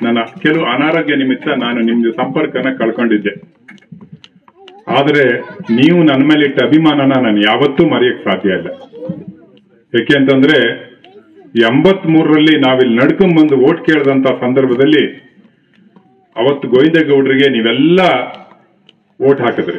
ನನ್ನ ಕೆಲವು ಅನಾರೋಗ್ಯ ನಿಮಿತ್ತ ನಾನು ನಿಮ್ದು ಸಂಪರ್ಕನ ಕಳ್ಕೊಂಡಿದ್ದೆ ಆದರೆ ನೀವು ನನ್ನ ಮೇಲೆ ಇಟ್ಟ ಅಭಿಮಾನನ ನಾನು ಯಾವತ್ತೂ ಮರೆಯಕ್ ಸಾಧ್ಯ ಇಲ್ಲ ಯಾಕೆ ಅಂತಂದ್ರೆ ಎಂಬತ್ ಮೂರರಲ್ಲಿ ನಾವಿಲ್ಲಿ ನಡ್ಕೊಂಡ್ ಬಂದು ಓಟ್ ಕೇಳಿದಂತ ಸಂದರ್ಭದಲ್ಲಿ ಅವತ್ತು ಗೋವಿಂದೇಗೌಡರಿಗೆ ನೀವೆಲ್ಲ ಓಟ್ ಹಾಕಿದ್ರಿ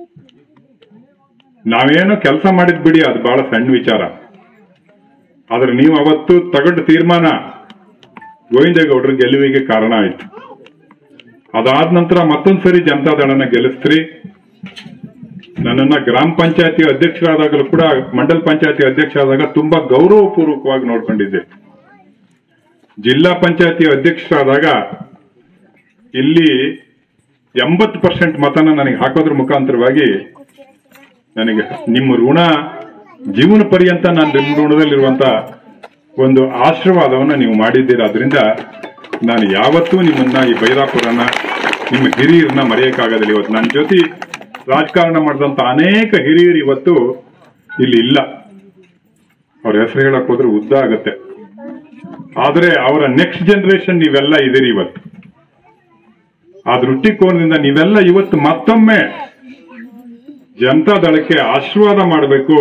ನಾವೇನೋ ಕೆಲಸ ಮಾಡಿದ್ ಬಿಡಿ ಅದು ಬಹಳ ಸಣ್ಣ ವಿಚಾರ ಆದ್ರೆ ನೀವು ಅವತ್ತು ತಗೊಂಡ ತೀರ್ಮಾನ ಗೋವಿಂದೇಗೌಡರ ಗೆಲುವಿಗೆ ಕಾರಣ ಆಯ್ತು ಅದಾದ ನಂತರ ಮತ್ತೊಂದ್ಸರಿ ಜನತಾದಳನ ಗೆಲ್ಲಿಸ್ತ್ರಿ ನನ್ನನ್ನ ಗ್ರಾಮ ಪಂಚಾಯತಿ ಅಧ್ಯಕ್ಷರಾದಾಗಲೂ ಕೂಡ ಮಂಡಲ ಪಂಚಾಯತಿ ಅಧ್ಯಕ್ಷರಾದಾಗ ತುಂಬಾ ಗೌರವಪೂರ್ವಕವಾಗಿ ನೋಡ್ಕೊಂಡಿದ್ದೆ ಜಿಲ್ಲಾ ಪಂಚಾಯತಿ ಅಧ್ಯಕ್ಷರಾದಾಗ ಇಲ್ಲಿ ಎಂಬತ್ತು ಪರ್ಸೆಂಟ್ ಮತನ ನನಗೆ ಹಾಕೋದ್ರ ಮುಖಾಂತರವಾಗಿ ನನಗೆ ನಿಮ್ಮ ಋಣ ಜೀವನ ಪರ್ಯಂತ ನಾನು ನಿಮ್ಮ ಋಣದಲ್ಲಿರುವಂತ ಒಂದು ಆಶೀರ್ವಾದವನ್ನ ನೀವು ಮಾಡಿದ್ದೀರಾ ಅದರಿಂದ ನಾನು ಯಾವತ್ತೂ ನಿಮ್ಮನ್ನ ಈ ಬೈರಾಪುರನ ನಿಮ್ಮ ಹಿರಿಯರನ್ನ ಮರೆಯಕ್ಕಾಗೋದಿಲ್ಲ ಇವತ್ತು ನನ್ನ ಜೊತೆ ರಾಜಕಾರಣ ಮಾಡಿದಂತ ಅನೇಕ ಹಿರಿಯರು ಇವತ್ತು ಇಲ್ಲಿ ಇಲ್ಲ ಅವ್ರ ಹೆಸರು ಹೇಳಕ್ ಹೋದ್ರೆ ಉದ್ದ ಆಗತ್ತೆ ಆದ್ರೆ ಅವರ ನೆಕ್ಸ್ಟ್ ಜನರೇಷನ್ ನೀವೆಲ್ಲ ಇದೀರಿ ಇವತ್ತು ಆ ದೃಷ್ಟಿಕೋನದಿಂದ ನೀವೆಲ್ಲ ಇವತ್ತು ಮತ್ತೊಮ್ಮೆ ಜನತಾದಳಕ್ಕೆ ಆಶೀರ್ವಾದ ಮಾಡಬೇಕು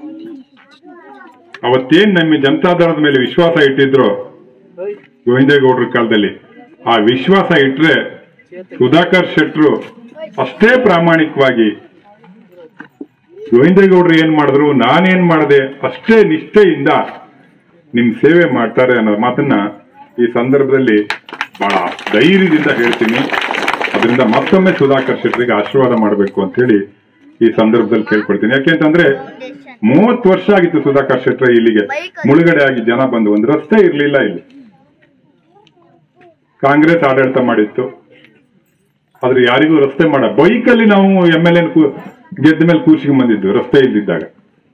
ಅವತ್ತೇನ್ ನಮ್ಮ ಜನತಾದಳದ ಮೇಲೆ ವಿಶ್ವಾಸ ಇಟ್ಟಿದ್ರು ಗೋವಿಂದೇಗೌಡರ ಕಾಲದಲ್ಲಿ ಆ ವಿಶ್ವಾಸ ಇಟ್ರೆ ಸುಧಾಕರ್ ಶೆಟ್ರು ಅಷ್ಟೇ ಪ್ರಾಮಾಣಿಕವಾಗಿ ಗೋವಿಂದೇಗೌಡರು ಏನ್ ಮಾಡಿದ್ರು ನಾನೇನ್ ಮಾಡಿದೆ ಅಷ್ಟೇ ನಿಷ್ಠೆಯಿಂದ ನಿಮ್ ಸೇವೆ ಮಾಡ್ತಾರೆ ಅನ್ನೋ ಮಾತನ್ನ ಈ ಸಂದರ್ಭದಲ್ಲಿ ಬಹಳ ಧೈರ್ಯದಿಂದ ಹೇಳ್ತೀನಿ ಅದರಿಂದ ಮತ್ತೊಮ್ಮೆ ಸುಧಾಕರ್ ಶೆಟ್ಟರಿಗೆ ಆಶೀರ್ವಾದ ಮಾಡಬೇಕು ಅಂತ ಹೇಳಿ ಈ ಸಂದರ್ಭದಲ್ಲಿ ಕೇಳ್ಕೊಳ್ತೀನಿ ಯಾಕೆಂತಂದ್ರೆ ಮೂವತ್ತು ವರ್ಷ ಆಗಿತ್ತು ಸುಧಾಕರ್ ಶೆಟ್ರ ಇಲ್ಲಿಗೆ ಮುಳುಗಡೆ ಆಗಿ ಜನ ಬಂದು ಒಂದು ರಸ್ತೆ ಇರ್ಲಿಲ್ಲ ಇಲ್ಲಿ ಕಾಂಗ್ರೆಸ್ ಆಡಳಿತ ಮಾಡಿತ್ತು ಆದ್ರೆ ಯಾರಿಗೂ ರಸ್ತೆ ಮಾಡ ಬೈಕಲ್ಲಿ ನಾವು ಎಂ ಎಲ್ ಎನ್ ಗೆದ್ದ ಮೇಲೆ ಕೂರ್ಸಿಗೆ ಬಂದಿದ್ದು ರಸ್ತೆ ಇಲ್ದಿದ್ದಾಗ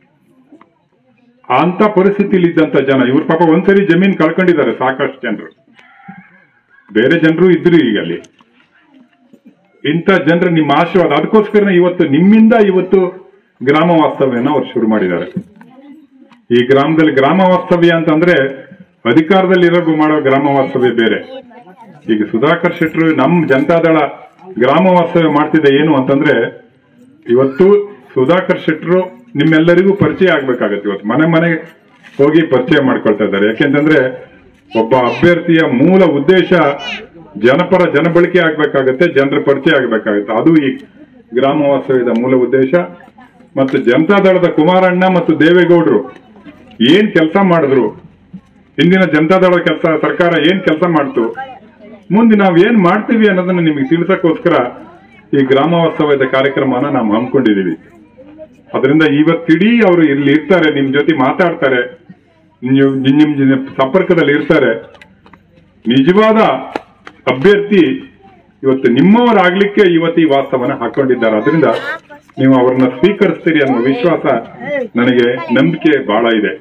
ಅಂತ ಪರಿಸ್ಥಿತಿಲಿ ಇದ್ದಂತ ಜನ ಇವ್ರ ಪಾಪ ಒಂದ್ಸರಿ ಜಮೀನ್ ಕಳ್ಕೊಂಡಿದ್ದಾರೆ ಸಾಕಷ್ಟು ಜನರು ಬೇರೆ ಜನರು ಇದ್ರು ಈಗ ಅಲ್ಲಿ ಇಂಥ ಜನರ ನಿಮ್ಮ ಆಶೀರ್ವಾದ ಅದಕ್ಕೋಸ್ಕರ ಇವತ್ತು ನಿಮ್ಮಿಂದ ಇವತ್ತು ಗ್ರಾಮ ವಾಸ್ತವ್ಯನ ಅವ್ರು ಶುರು ಮಾಡಿದ್ದಾರೆ ಈ ಗ್ರಾಮದಲ್ಲಿ ಗ್ರಾಮ ವಾಸ್ತವ್ಯ ಅಂತಂದ್ರೆ ಅಧಿಕಾರದಲ್ಲಿರೋ ಮಾಡೋ ಗ್ರಾಮ ವಾಸ್ತವ್ಯ ಬೇರೆ ಈಗ ಸುಧಾಕರ್ ಶೆಟ್ರು ನಮ್ ಜನತಾದಳ ಗ್ರಾಮ ವಾಸ್ತವ್ಯ ಮಾಡ್ತಿದ್ದೆ ಏನು ಅಂತಂದ್ರೆ ಇವತ್ತು ಸುಧಾಕರ್ ಶೆಟ್ರು ನಿಮ್ಮೆಲ್ಲರಿಗೂ ಪರಿಚಯ ಆಗ್ಬೇಕಾಗತ್ತೆ ಇವತ್ತು ಮನೆ ಮನೆಗೆ ಹೋಗಿ ಪರಿಚಯ ಮಾಡ್ಕೊಳ್ತಾ ಇದ್ದಾರೆ ಯಾಕೆಂತಂದ್ರೆ ಒಬ್ಬ ಅಭ್ಯರ್ಥಿಯ ಮೂಲ ಉದ್ದೇಶ ಜನಪರ ಜನಬಳಕೆ ಆಗ್ಬೇಕಾಗತ್ತೆ ಜನರ ಪರಿಚಯ ಆಗ್ಬೇಕಾಗತ್ತೆ ಅದು ಈ ಗ್ರಾಮ ವಾಸ್ತವ್ಯದ ಮೂಲ ಉದ್ದೇಶ ಮತ್ತು ಜನತಾದಳದ ಕುಮಾರಣ್ಣ ಮತ್ತು ದೇವೇಗೌಡರು ಏನ್ ಕೆಲಸ ಮಾಡಿದ್ರು ಹಿಂದಿನ ಜನತಾದಳ ಕೆಲಸ ಸರ್ಕಾರ ಏನ್ ಕೆಲಸ ಮಾಡ್ತು ಮುಂದೆ ನಾವು ಏನ್ ಮಾಡ್ತೀವಿ ಅನ್ನೋದನ್ನ ನಿಮಗೆ ತಿಳಿಸಕ್ಕೋಸ್ಕರ ಈ ಗ್ರಾಮ ವಾಸ್ತವ್ಯದ ಕಾರ್ಯಕ್ರಮನ ನಾವು ಹಮ್ಮಿಕೊಂಡಿದೀವಿ ಅದರಿಂದ ಇವತ್ತಿಡೀ ಅವರು ಇಲ್ಲಿ ಇರ್ತಾರೆ ನಿಮ್ ಜೊತೆ ಮಾತಾಡ್ತಾರೆ ನೀವು ನಿಮ್ ನಿಮ್ ಸಂಪರ್ಕದಲ್ಲಿ ಇರ್ತಾರೆ ನಿಜವಾದ ಅಭ್ಯರ್ಥಿ ಇವತ್ತು ನಿಮ್ಮವರಾಗ್ಲಿಕ್ಕೆ ಇವತ್ತು ಈ ವಾಸ್ತವನ ಹಾಕೊಂಡಿದ್ದಾರೆ ಅದರಿಂದ ನೀವು ಅವ್ರನ್ನ ಸ್ವೀಕರಿಸ್ತೀರಿ ಅನ್ನೋ ವಿಶ್ವಾಸ ನನಗೆ ನಂಬಿಕೆ ಬಹಳ ಇದೆ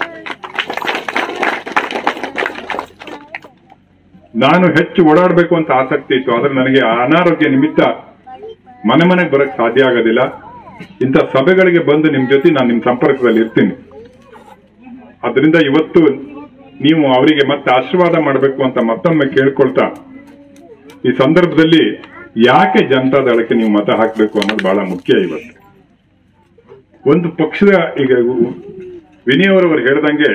ನಾನು ಹೆಚ್ಚು ಓಡಾಡಬೇಕು ಅಂತ ಆಸಕ್ತಿ ಇತ್ತು ಆದ್ರೆ ನನಗೆ ಅನಾರೋಗ್ಯ ನಿಮಿತ್ತ ಮನೆ ಮನೆಗೆ ಬರಕ್ ಸಾಧ್ಯ ಆಗೋದಿಲ್ಲ ಇಂಥ ಸಭೆಗಳಿಗೆ ಬಂದು ನಿಮ್ ಜೊತೆ ನಾನು ನಿಮ್ ಸಂಪರ್ಕದಲ್ಲಿ ಇರ್ತೀನಿ ಅದರಿಂದ ಇವತ್ತು ನೀವು ಅವರಿಗೆ ಮತ್ತೆ ಆಶೀರ್ವಾದ ಮಾಡಬೇಕು ಅಂತ ಮತ್ತೊಮ್ಮೆ ಕೇಳ್ಕೊಳ್ತಾ ಈ ಸಂದರ್ಭದಲ್ಲಿ ಯಾಕೆ ಜನತಾದಳಕ್ಕೆ ನೀವು ಮತ ಹಾಕಬೇಕು ಅನ್ನೋದು ಬಹಳ ಮುಖ್ಯ ಇವತ್ತು ಒಂದು ಪಕ್ಷದ ಈಗ ವಿನಯವರವರು ಹೇಳ್ದಂಗೆ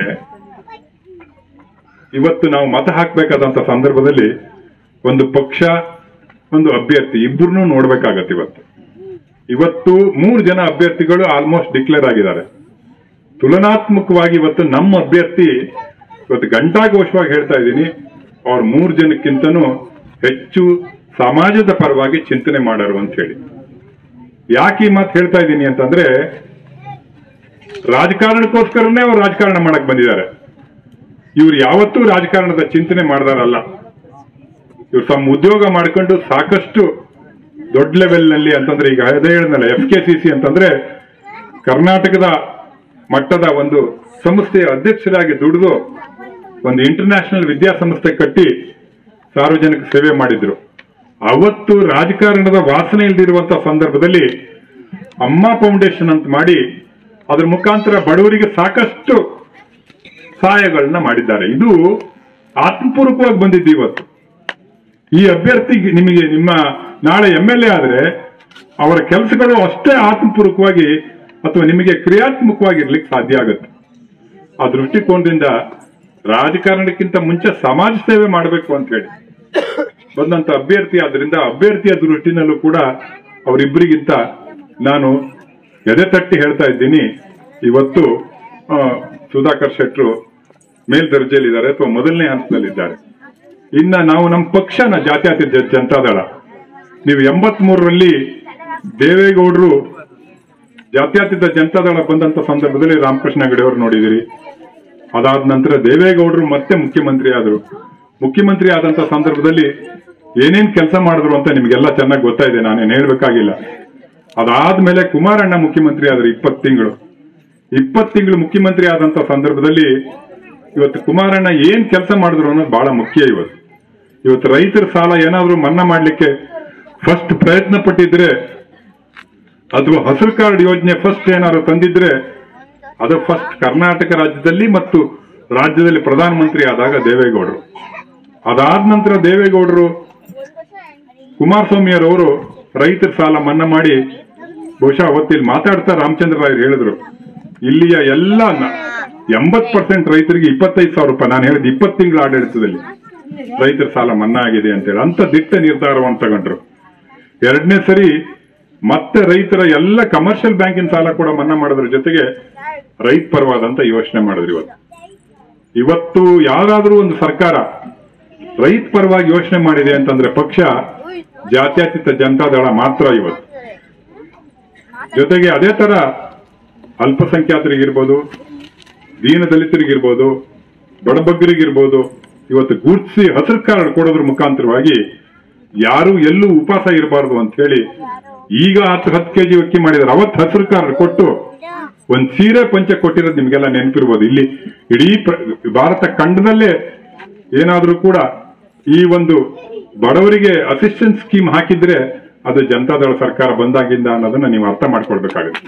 ಇವತ್ತು ನಾವು ಮತ ಹಾಕ್ಬೇಕಾದಂತ ಸಂದರ್ಭದಲ್ಲಿ ಒಂದು ಪಕ್ಷ ಒಂದು ಅಭ್ಯರ್ಥಿ ಇಬ್ಬರನ್ನೂ ನೋಡ್ಬೇಕಾಗತ್ತೆ ಇವತ್ತು ಇವತ್ತು ಮೂರು ಜನ ಅಭ್ಯರ್ಥಿಗಳು ಆಲ್ಮೋಸ್ಟ್ ಡಿಕ್ಲೇರ್ ಆಗಿದ್ದಾರೆ ತುಲನಾತ್ಮಕವಾಗಿ ಇವತ್ತು ನಮ್ಮ ಅಭ್ಯರ್ಥಿ ಇವತ್ತು ಗಂಟಾಘೋಷವಾಗಿ ಹೇಳ್ತಾ ಇದ್ದೀನಿ ಅವ್ರ ಮೂರು ಜನಕ್ಕಿಂತನೂ ಹೆಚ್ಚು ಸಮಾಜದ ಪರವಾಗಿ ಚಿಂತನೆ ಮಾಡೋರು ಅಂತ ಹೇಳಿ ಯಾಕೆ ಈ ಮಾತು ಹೇಳ್ತಾ ಇದ್ದೀನಿ ಅಂತಂದ್ರೆ ರಾಜಕಾರಣಕ್ಕೋಸ್ಕರನೇ ಅವ್ರು ರಾಜಕಾರಣ ಮಾಡಕ್ ಬಂದಿದ್ದಾರೆ ಇವ್ರು ಯಾವತ್ತೂ ರಾಜಕಾರಣದ ಚಿಂತನೆ ಮಾಡಿದಾರಲ್ಲ ಇವ್ರು ತಮ್ಮ ಉದ್ಯೋಗ ಮಾಡ್ಕೊಂಡು ಸಾಕಷ್ಟು ದೊಡ್ಡ ಲೆವೆಲ್ ನಲ್ಲಿ ಅಂತಂದ್ರೆ ಈಗ ಅದೇ ಹೇಳಿದ್ನಲ್ಲ ಎಫ್ ಕೆ ಸಿ ಸಿ ಅಂತಂದ್ರೆ ಕರ್ನಾಟಕದ ಮಟ್ಟದ ಒಂದು ಸಂಸ್ಥೆಯ ಅಧ್ಯಕ್ಷರಾಗಿ ದುಡಿದು ಒಂದು ಇಂಟರ್ನ್ಯಾಷನಲ್ ವಿದ್ಯಾಸಂಸ್ಥೆ ಕಟ್ಟಿ ಸಾರ್ವಜನಿಕ ಸೇವೆ ಮಾಡಿದ್ರು ಅವತ್ತು ರಾಜಕಾರಣದ ವಾಸನೆ ಇಲ್ದಿರುವಂತಹ ಸಂದರ್ಭದಲ್ಲಿ ಅಮ್ಮ ಫೌಂಡೇಶನ್ ಅಂತ ಮಾಡಿ ಅದ್ರ ಮುಖಾಂತರ ಬಡವರಿಗೆ ಸಾಕಷ್ಟು ಸಹಾಯಗಳನ್ನ ಮಾಡಿದ್ದಾರೆ ಇದು ಆತ್ಮಪೂರ್ವಕವಾಗಿ ಬಂದಿದ್ದು ಇವತ್ತು ಈ ಅಭ್ಯರ್ಥಿ ನಿಮಗೆ ನಿಮ್ಮ ನಾಳೆ ಎಂ ಎಲ್ ಎ ಆದ್ರೆ ಅವರ ಕೆಲಸಗಳು ಅಷ್ಟೇ ಆತ್ಮಪೂರ್ವಕವಾಗಿ ಅಥವಾ ನಿಮಗೆ ಕ್ರಿಯಾತ್ಮಕವಾಗಿರ್ಲಿಕ್ಕೆ ಸಾಧ್ಯ ಆಗುತ್ತೆ ಆ ದೃಷ್ಟಿಕೋನದಿಂದ ರಾಜಕಾರಣಕ್ಕಿಂತ ಮುಂಚೆ ಸಮಾಜ ಸೇವೆ ಮಾಡಬೇಕು ಅಂತ ಹೇಳಿ ಬಂದಂತ ಅಭ್ಯರ್ಥಿ ಆದ್ರಿಂದ ಅಭ್ಯರ್ಥಿಯ ದೃಷ್ಟಿನಲ್ಲೂ ಕೂಡ ಅವರಿಬ್ಬರಿಗಿಂತ ನಾನು ಎದೆ ತಟ್ಟಿ ಹೇಳ್ತಾ ಇದ್ದೀನಿ ಇವತ್ತು ಆ, ಸುಧಾಕರ್ ಶೆಟ್ರು ಮೇಲ್ದರ್ಜೆಯಲ್ಲಿದ್ದಾರೆ ಅಥವಾ ಮೊದಲನೇ ಹಂತದಲ್ಲಿದ್ದಾರೆ ಇನ್ನ ನಾವು ನಮ್ಮ ಪಕ್ಷನ ಜಾತ್ಯತೀತ ಜ- ಜನತಾದಳ ನೀವು ಎಂಬತ್ ಮೂರರಲ್ಲಿ ದೇವೇಗೌಡರು ಜಾತ್ಯತೀತ ಜನತಾದಳ ಬಂದಂತ ಸಂದರ್ಭದಲ್ಲಿ ರಾಮಕೃಷ್ಣ ಹೆಗಡೆ ಅವರು ನೋಡಿದಿರಿ ಅದಾದ ನಂತರ ದೇವೇಗೌಡರು ಮತ್ತೆ ಮುಖ್ಯಮಂತ್ರಿ ಆದರು ಮುಖ್ಯಮಂತ್ರಿ ಆದಂತ ಸಂದರ್ಭದಲ್ಲಿ ಏನೇನ್ ಕೆಲಸ ಮಾಡಿದ್ರು ಅಂತ ನಿಮ್ಗೆಲ್ಲ ಚೆನ್ನಾಗಿ ಗೊತ್ತಾಯಿದೆ ನಾನೇನ್ ಹೇಳ್ಬೇಕಾಗಿಲ್ಲ ಅದಾದ್ಮೇಲೆ ಕುಮಾರಣ್ಣ ಮುಖ್ಯಮಂತ್ರಿ ಆದ್ರು ಇಪ್ಪತ್ತು ತಿಂಗಳು ಇಪ್ಪತ್ತು ತಿಂಗಳು ಮುಖ್ಯಮಂತ್ರಿ ಆದಂತ ಸಂದರ್ಭದಲ್ಲಿ ಇವತ್ತು ಕುಮಾರಣ್ಣ ಏನ್ ಕೆಲಸ ಮಾಡಿದ್ರು ಅನ್ನೋದು ಬಹಳ ಮುಖ್ಯ ಇವತ್ತು ಇವತ್ತು ರೈತರ ಸಾಲ ಏನಾದ್ರೂ ಮನ್ನಾ ಮಾಡ್ಲಿಕ್ಕೆ ಫಸ್ಟ್ ಪ್ರಯತ್ನ ಪಟ್ಟಿದ್ರೆ ಅಥವಾ ಹಸಿರು ಕಾರ್ಡ್ ಯೋಜನೆ ಫಸ್ಟ್ ಏನಾದ್ರು ತಂದಿದ್ರೆ ಅದು ಫಸ್ಟ್ ಕರ್ನಾಟಕ ರಾಜ್ಯದಲ್ಲಿ ಮತ್ತು ರಾಜ್ಯದಲ್ಲಿ ಪ್ರಧಾನಮಂತ್ರಿ ಆದಾಗ ದೇವೇಗೌಡರು ಅದಾದ ನಂತರ ದೇವೇಗೌಡರು ಕುಮಾರಸ್ವಾಮಿಯರವರು ರೈತರ ಸಾಲ ಮನ್ನಾ ಮಾಡಿ ಬಹುಶಃ ಅವತ್ತಿಲ್ಲಿ ಮಾತಾಡ್ತಾ ರಾಮಚಂದ್ರ ರಾಯರು ಹೇಳಿದ್ರು ಇಲ್ಲಿಯ ಎಲ್ಲ ಎಂಬತ್ ಪರ್ಸೆಂಟ್ ರೈತರಿಗೆ ಇಪ್ಪತ್ತೈದು ಸಾವಿರ ರೂಪಾಯಿ ನಾನು ಹೇಳಿದ ಇಪ್ಪತ್ತು ತಿಂಗಳ ಆಡಳಿತದಲ್ಲಿ ರೈತರ ಸಾಲ ಮನ್ನಾ ಆಗಿದೆ ಅಂತೇಳಿ ಅಂತ ದಿಟ್ಟ ನಿರ್ಧಾರವನ್ನು ತಗೊಂಡ್ರು ಎರಡನೇ ಸರಿ ಮತ್ತೆ ರೈತರ ಎಲ್ಲ ಕಮರ್ಷಿಯಲ್ ಬ್ಯಾಂಕಿನ ಸಾಲ ಕೂಡ ಮನ್ನಾ ಮಾಡೋದ್ರ ಜೊತೆಗೆ ರೈತ ಪರವಾದಂತ ಯೋಚನೆ ಮಾಡಿದ್ರು ಇವತ್ತು ಇವತ್ತು ಯಾರಾದ್ರೂ ಒಂದು ಸರ್ಕಾರ ರೈತ ಪರವಾಗಿ ಯೋಚನೆ ಮಾಡಿದೆ ಅಂತಂದ್ರೆ ಪಕ್ಷ ಜಾತ್ಯತೀತ ಜನತಾದಳ ಮಾತ್ರ ಇವತ್ತು ಜೊತೆಗೆ ಅದೇ ತರ ಅಲ್ಪಸಂಖ್ಯಾತರಿಗಿರ್ಬೋದು ದೀನ ದಲಿತರಿಗಿರ್ಬೋದು ಬಡಬಗ್ಗರಿಗಿರ್ಬೋದು ಇವತ್ತು ಗುರ್ತಿಸಿ ಹಸಿರು ಕಾರ್ಡ್ ಕೊಡೋದ್ರ ಮುಖಾಂತರವಾಗಿ ಯಾರು ಎಲ್ಲೂ ಉಪವಾಸ ಇರಬಾರ್ದು ಅಂತ ಹೇಳಿ ಈಗ ಹತ್ತು ಹತ್ತು ಕೆಜಿ ಅಕ್ಕಿ ಮಾಡಿದಾರೆ ಅವತ್ತು ಹಸಿರು ಕಾರ್ಡ್ ಕೊಟ್ಟು ಒಂದ್ ಸೀರೆ ಪಂಚ ಕೊಟ್ಟಿರೋದು ನಿಮ್ಗೆಲ್ಲ ನೆನಪಿರ್ಬೋದು ಇಲ್ಲಿ ಇಡೀ ಪ್ರ- ಭಾರತ ಖಂಡದಲ್ಲೇ ಏನಾದ್ರೂ ಕೂಡ ಈ ಒಂದು ಬಡವರಿಗೆ ಅಸಿಸ್ಟೆನ್ಸ್ ಸ್ಕೀಮ್ ಹಾಕಿದ್ರೆ ಅದು ಜನತಾದಳ ಸರ್ಕಾರ ಬಂದಾಗಿಂದ ಅನ್ನೋದನ್ನ ನೀವು ಅರ್ಥ ಮಾಡ್ಕೊಳ್ಬೇಕಾಗುತ್ತೆ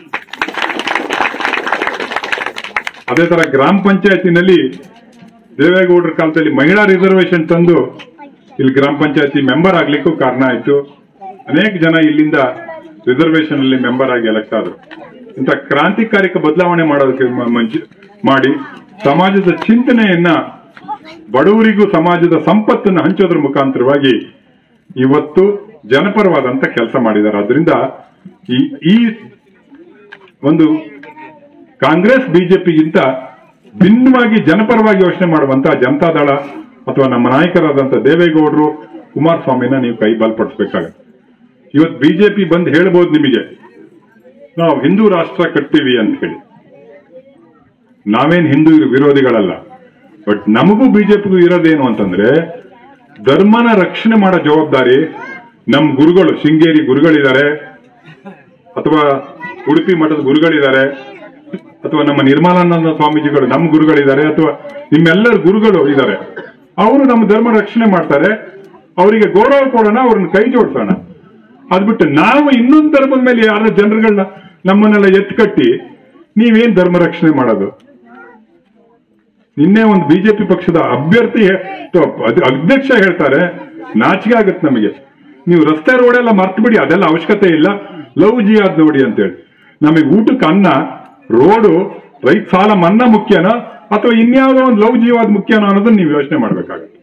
ಅದೇ ತರ ಗ್ರಾಮ ಪಂಚಾಯತಿನಲ್ಲಿ ದೇವೇಗೌಡರ ಕಾಲದಲ್ಲಿ ಮಹಿಳಾ ರಿಸರ್ವೇಶನ್ ತಂದು ಇಲ್ಲಿ ಗ್ರಾಮ ಪಂಚಾಯತಿ ಮೆಂಬರ್ ಆಗ್ಲಿಕ್ಕೂ ಕಾರಣ ಆಯ್ತು ಅನೇಕ ಜನ ಇಲ್ಲಿಂದ ರಿಸರ್ವೇಶನ್ ಅಲ್ಲಿ ಮೆಂಬರ್ ಆಗಿ ಎಲೆಕ್ಟ್ ಆದ್ರು ಇಂಥ ಕ್ರಾಂತಿಕಾರಿಕ ಬದಲಾವಣೆ ಮಾಡೋದಕ್ಕೆ ಮ- ಮಂಚ- ಮಾಡಿ ಸಮಾಜದ ಚಿಂತನೆಯನ್ನ ಬಡವರಿಗೂ ಸಮಾಜದ ಸಂಪತ್ತನ್ನು ಹಂಚೋದ್ರ ಮುಖಾಂತರವಾಗಿ ಇವತ್ತು ಜನಪರವಾದಂತ ಕೆಲಸ ಮಾಡಿದ್ದಾರೆ ಅದರಿಂದ ಈ ಈ ಒಂದು ಕಾಂಗ್ರೆಸ್ ಬಿಜೆಪಿಗಿಂತ ಭಿನ್ನವಾಗಿ ಜನಪರವಾಗಿ ಯೋಚನೆ ಮಾಡುವಂತ ಜನತಾದಳ ಅಥವಾ ನಮ್ಮ ನಾಯಕರಾದಂತ ದೇವೇಗೌಡರು ಕುಮಾರಸ್ವಾಮಿನ ನೀವು ಕೈ ಬಲಪಡಿಸಬೇಕಾಗತ್ತೆ ಇವತ್ತು ಬಿಜೆಪಿ ಬಂದು ಹೇಳ್ಬೋದು ನಿಮಗೆ ನಾವು ಹಿಂದೂ ರಾಷ್ಟ್ರ ಕಟ್ತೀವಿ ಅಂತ ಹೇಳಿ ನಾವೇನ್ ಹಿಂದೂ ವಿರೋಧಿಗಳಲ್ಲ ಬಟ್ ನಮಗೂ ಬಿಜೆಪಿಗೂ ಇರೋದೇನು ಅಂತಂದ್ರೆ ಧರ್ಮನ ರಕ್ಷಣೆ ಮಾಡೋ ಜವಾಬ್ದಾರಿ ನಮ್ ಗುರುಗಳು ಶೃಂಗೇರಿ ಗುರುಗಳಿದ್ದಾರೆ ಅಥವಾ ಉಡುಪಿ ಮಠದ ಗುರುಗಳಿದ್ದಾರೆ ಅಥವಾ ನಮ್ಮ ನಿರ್ಮಲಾನಂದ ಸ್ವಾಮೀಜಿಗಳು ನಮ್ಮ ಗುರುಗಳಿದ್ದಾರೆ ಅಥವಾ ನಿಮ್ಮೆಲ್ಲರ ಗುರುಗಳು ಇದ್ದಾರೆ ಅವರು ನಮ್ಮ ಧರ್ಮ ರಕ್ಷಣೆ ಮಾಡ್ತಾರೆ ಅವರಿಗೆ ಗೌರವ ಕೊಡೋಣ ಅವ್ರನ್ನ ಕೈ ಜೋಡಿಸೋಣ ಅದ್ಬಿಟ್ಟು ನಾವು ಇನ್ನೊಂದು ಧರ್ಮದ ಮೇಲೆ ಯಾರ ಜನರುಗಳನ್ನ ನಮ್ಮನ್ನೆಲ್ಲ ಎತ್ಕಟ್ಟಿ ನೀವೇನ್ ಧರ್ಮ ರಕ್ಷಣೆ ಮಾಡೋದು ನಿನ್ನೆ ಒಂದು ಬಿಜೆಪಿ ಪಕ್ಷದ ಅಭ್ಯರ್ಥಿ ಹೇ- ಅಥವಾ ಅದ್- ಅಧ್ಯಕ್ಷ ಹೇಳ್ತಾರೆ ನಾಚಿಕೆ ಆಗುತ್ತೆ ನಮಗೆ ನೀವು ರಸ್ತೆ ರೋಡ್ ಎಲ್ಲ ಮರ್ತು ಬಿಡಿ ಅದೆಲ್ಲ ಅವಶ್ಯಕತೆ ಇಲ್ಲ ಲವ್ ಜಿಯಾದ್ ನೋಡಿ ಅಂತೇಳಿ ನಮಗೆ ಊಟಕ್ಕೆ ಅನ್ನ ರೋಡು ರೈತ ಸಾಲ ಮನ್ನಾ ಮುಖ್ಯನೋ ಅಥವಾ ಇನ್ಯಾವುದೋ ಒಂದು ಲವ್ ಜೀವಾದ್ ಮುಖ್ಯನೋ ಅನ್ನೋದನ್ನ ನೀವು ಯೋಚನೆ ಮಾಡ್ಬೇಕಾಗತ್ತೆ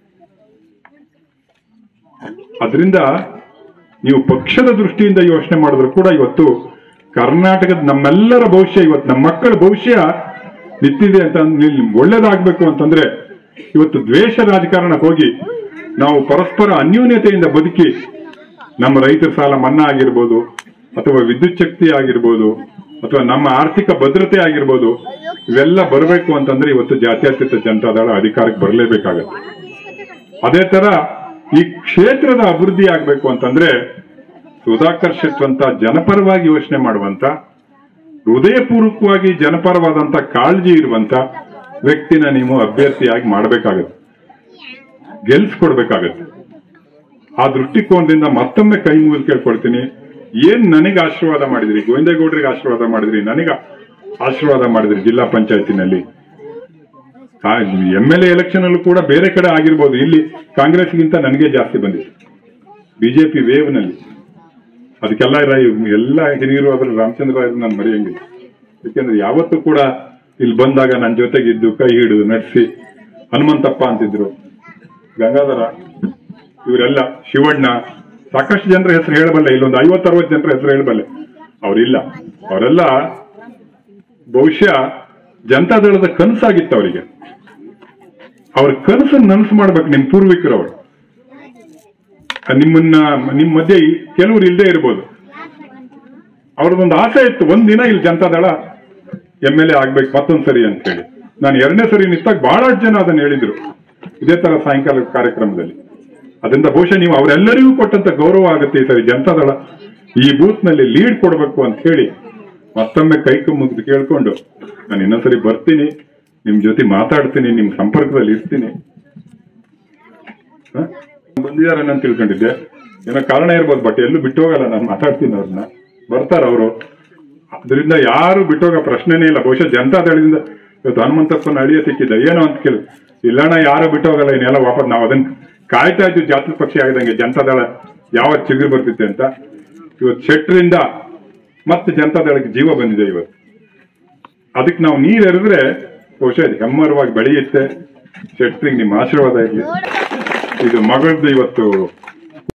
ಅದರಿಂದ ನೀವು ಪಕ್ಷದ ದೃಷ್ಟಿಯಿಂದ ಯೋಚನೆ ಮಾಡಿದ್ರು ಕೂಡ ಇವತ್ತು ಕರ್ನಾಟಕದ ನಮ್ಮೆಲ್ಲರ ಭವಿಷ್ಯ ಇವತ್ತು ನಮ್ಮ ಮಕ್ಕಳ ಭವಿಷ್ಯ ನಿಂತಿದೆ ಅಂತ ನಿಲ್- ಒಳ್ಳೇದಾಗ್ಬೇಕು ಅಂತಂದ್ರೆ ಇವತ್ತು ದ್ವೇಷ ರಾಜಕಾರಣಕ್ಕೆ ಹೋಗಿ ನಾವು ಪರಸ್ಪರ ಅನ್ಯೂನ್ಯತೆಯಿಂದ ಬದುಕಿ ನಮ್ಮ ರೈತರ ಸಾಲ ಮನ್ನಾ ಆಗಿರ್ಬೋದು ಅಥವಾ ವಿದ್ಯುತ್ ಶಕ್ತಿ ಆಗಿರ್ಬೋದು ಅಥವಾ ನಮ್ಮ ಆರ್ಥಿಕ ಭದ್ರತೆ ಆಗಿರ್ಬೋದು ಇವೆಲ್ಲ ಬರಬೇಕು ಅಂತಂದ್ರೆ ಇವತ್ತು ಜಾತ್ಯತೀತ ಜನತಾದಳ ಅಧಿಕಾರಕ್ಕೆ ಬರಲೇಬೇಕಾಗತ್ತೆ ಅದೇ ತರ ಈ ಕ್ಷೇತ್ರದ ಅಭಿವೃದ್ಧಿ ಆಗ್ಬೇಕು ಅಂತಂದ್ರೆ ಸುಧಾಕರ್ ಶೆಟ್ಟಂತ ಜನಪರವಾಗಿ ಯೋಚನೆ ಮಾಡುವಂತ ಹೃದಯಪೂರ್ವಕವಾಗಿ ಜನಪರವಾದಂತ ಕಾಳಜಿ ಇರುವಂತ ವ್ಯಕ್ತಿನ ನೀವು ಅಭ್ಯರ್ಥಿಯಾಗಿ ಮಾಡಬೇಕಾಗತ್ತೆ ಗೆಲ್ಸ್ಕೊಡ್ಬೇಕಾಗತ್ತೆ ಆ ದೃಷ್ಟಿಕೋನದಿಂದ ಮತ್ತೊಮ್ಮೆ ಕೈ ಮುಗಿದು ಕೇಳ್ಕೊಳ್ತೀನಿ ಏನ್ ನನಗೆ ಆಶೀರ್ವಾದ ಮಾಡಿದ್ರಿ ಗೋವಿಂದೇಗೌಡರಿಗೆ ಆಶೀರ್ವಾದ ಮಾಡಿದ್ರಿ ನನಗ ಆಶೀರ್ವಾದ ಮಾಡಿದ್ರಿ ಜಿಲ್ಲಾ ಪಂಚಾಯತಿನಲ್ಲಿ ಎಂ ಎಲ್ ಎ ಎಲೆಕ್ಷನ್ ಅಲ್ಲೂ ಕೂಡ ಬೇರೆ ಕಡೆ ಆಗಿರ್ಬೋದು ಇಲ್ಲಿ ಕಾಂಗ್ರೆಸ್ಗಿಂತ ನನಗೆ ಜಾಸ್ತಿ ಬಂದಿದೆ ಬಿಜೆಪಿ ವೇವ್ ನಲ್ಲಿ ಅದಕ್ಕೆಲ್ಲ ರ- ಎಲ್ಲ ಹಿರಿಯರು ಅದ್ರಲ್ಲಿ ರಾಮಚಂದ್ರ ರಾಯರು ನಾನು ಮರೆಯಂಗಿಲ್ಲ ಯಾಕೆಂದ್ರೆ ಯಾವತ್ತೂ ಕೂಡ ಇಲ್ಲಿ ಬಂದಾಗ ನನ್ನ ಜೊತೆಗಿದ್ದು ಕೈ ಹಿಡಿದು ನಡೆಸಿ ಹನುಮಂತಪ್ಪ ಅಂತಿದ್ರು ಗಂಗಾಧರ ಇವರೆಲ್ಲ ಶಿವಣ್ಣ ಸಾಕಷ್ಟು ಜನರ ಹೆಸರು ಹೇಳಬಲ್ಲೆ ಇಲ್ಲೊಂದು ಐವತ್ತು ಅರವತ್ತು ಜನರ ಹೆಸರು ಹೇಳಬಲ್ಲೆ ಅವರಿಲ್ಲ ಅವರೆಲ್ಲ ಬಹುಶಃ ಜನತಾದಳದ ಕನಸಾಗಿತ್ತು ಅವರಿಗೆ ಅವ್ರ ಕನಸನ್ನು ನನಸು ಮಾಡ್ಬೇಕು ನಿಮ್ ಪೂರ್ವಿಕರು ಅವರು ನಿಮ್ಮನ್ನ ನಿಮ್ ಮಧ್ಯೆ ಈ- ಕೆಲವ್ರು ಇಲ್ಲದೆ ಇರ್ಬೋದು ಅವ್ರದೊಂದು ಆಸೆ ಇತ್ತು ಒಂದಿನ ಇಲ್ಲಿ ಜನತಾದಳ ಎಂ ಎಲ್ ಎ ಆಗ್ಬೇಕು ಮತ್ತೊಂದ್ ಸರಿ ಅಂತ ಹೇಳಿ ನಾನು ಎರಡನೇ ಸರಿ ನಿಂತಾಗ ಬಹಳಷ್ಟು ಜನ ಅದನ್ನ ಹೇಳಿದ್ರು ಇದೇ ತರ ಸಾಯಂಕಾಲ ಕಾರ್ಯಕ್ರಮದಲ್ಲಿ ಅದರಿಂದ ಬಹುಶಃ ನೀವು ಅವರೆಲ್ಲರಿಗೂ ಕೊಟ್ಟಂತ ಗೌರವ ಆಗುತ್ತೆ ಈ ಸರಿ ಜನತಾದಳ ಈ ಬೂತ್ ನಲ್ಲಿ ಲೀಡ್ ಕೊಡಬೇಕು ಅಂತ ಹೇಳಿ ಮತ್ತೊಮ್ಮೆ ಕೈ ಮುಗಿದು ಕೇಳ್ಕೊಂಡು ನಾನು ಇನ್ನೊಂದ್ಸರಿ ಬರ್ತೀನಿ ನಿಮ್ ಜೊತೆ ಮಾತಾಡ್ತೀನಿ ನಿಮ್ ಸಂಪರ್ಕದಲ್ಲಿ ಇರ್ತೀನಿ ಹ? ಬಂದಿದ್ದಾರೆ ಅಂತ ತಿಳ್ಕೊಂಡಿದ್ದೆ ಏನೋ ಕಾರಣ ಇರ್ಬೋದು ಬಟ್ ಎಲ್ಲೂ ಬಿಟ್ಟು ಹೋಗಲ್ಲ ನಾನು ಮಾತಾಡ್ತೀನಿ ಅವ್ರನ್ನ ಬರ್ತಾರ ಅವರು ಅದರಿಂದ ಯಾರು ಬಿಟ್ಟೋಗೋ ಪ್ರಶ್ನೆನೇ ಇಲ್ಲ ಬಹುಶಃ ಜನತಾದಳದಿಂದ ಇವತ್ತು ಹನುಮಂತಪ್ಪನ ಅಳಿಯ ಸಿಕ್ಕಿದ್ದ ಏನೋ ಅಂತ ಕೇಳಿ ಇಲ್ಲಣ್ಣ ಯಾರು ಬಿಟ್ಟೋಗಲ್ಲ ಇನ್ನೆಲ್ಲ ವಾಪಸ್ ನಾವು ಅದನ್ನ ಕಾಯ್ತಾ ಇದ್ವಿ ಜಾತಿ ಪಕ್ಷಿ ಆಗದಂಗೆ ಜನತಾದಳ ಯಾವತ್ತು ಚಿಗುರು ಬರ್ತಿತ್ತೆ ಅಂತ ಇವತ್ತು ಶೆಟ್ರಿಂದ ಮತ್ತೆ ಜನತಾದಳಕ್ಕೆ ಜೀವ ಬಂದಿದೆ ಇವತ್ತು ಅದಕ್ಕೆ ನಾವು ನೀರ್ ಎರೆದ್ರೆ ಬಹುಶಃ ಇದು ಹೆಮ್ಮರವಾಗಿ ಬೆಳೆಯುತ್ತೆ ಶೆಟ್ರಿಗೆ ನಿಮ್ಮ ಆಶೀರ್ವಾದ ಇರಲಿ ಇದು ಮಗಳದ್ದು ಇವತ್ತು